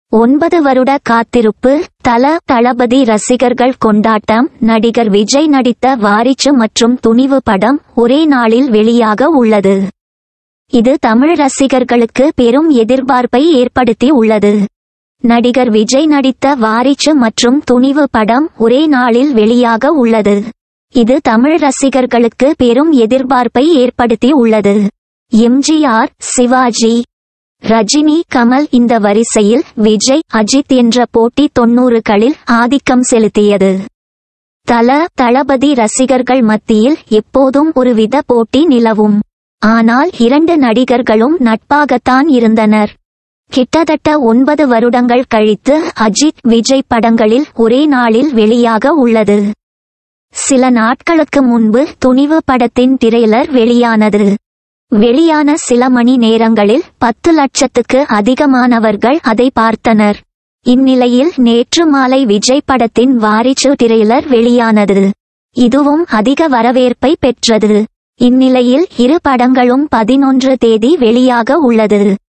ஒன்பது வருட காத்திருப்பு தல தளபதி ரசிகர்கள் கொண்டாட்டம் நடிகர் விஜய் நடித்த வாரிசு மற்றும் துணிவு படம் ஒரே நாளில் வெளியாக உள்ளது இது தமிழ் ரசிகர்களுக்கு பெரும் எதிர்பார்ப்பை ஏற்படுத்தி உள்ளது நடிகர் விஜய் நடித்த வாரிசு மற்றும் துணிவு படம் ஒரே நாளில் வெளியாக உள்ளது இது தமிழ் ரசிகர்களுக்கு பெரும் எதிர்பார்ப்பை ஏற்படுத்தி உள்ளது எம்ஜிஆர் சிவாஜி ரஜினி கமல் இந்த வரிசையில் விஜய் அஜித் என்ற போட்டி தொன்னூறுகளில் ஆதிக்கம் செலுத்தியது தல தளபதி ரசிகர்கள் மத்தியில் எப்போதும் ஒருவித போட்டி நிலவும் ஆனால் இரண்டு நடிகர்களும் நட்பாகத்தான் இருந்தனர் கிட்டத்தட்ட ஒன்பது வருடங்கள் கழித்து அஜித் விஜய் படங்களில் ஒரே நாளில் வெளியாக உள்ளது சில நாட்களுக்கு முன்பு துணிவு படத்தின் திரைலர் வெளியானது வெளியான சில மணி நேரங்களில் பத்து லட்சத்துக்கு அதிகமானவர்கள் அதை பார்த்தனர் இந்நிலையில் நேற்று மாலை விஜய் படத்தின் வாரிசு திரைலர் வெளியானது இதுவும் அதிக வரவேற்பை பெற்றது இந்நிலையில் இரு படங்களும் பதினொன்று தேதி வெளியாக உள்ளது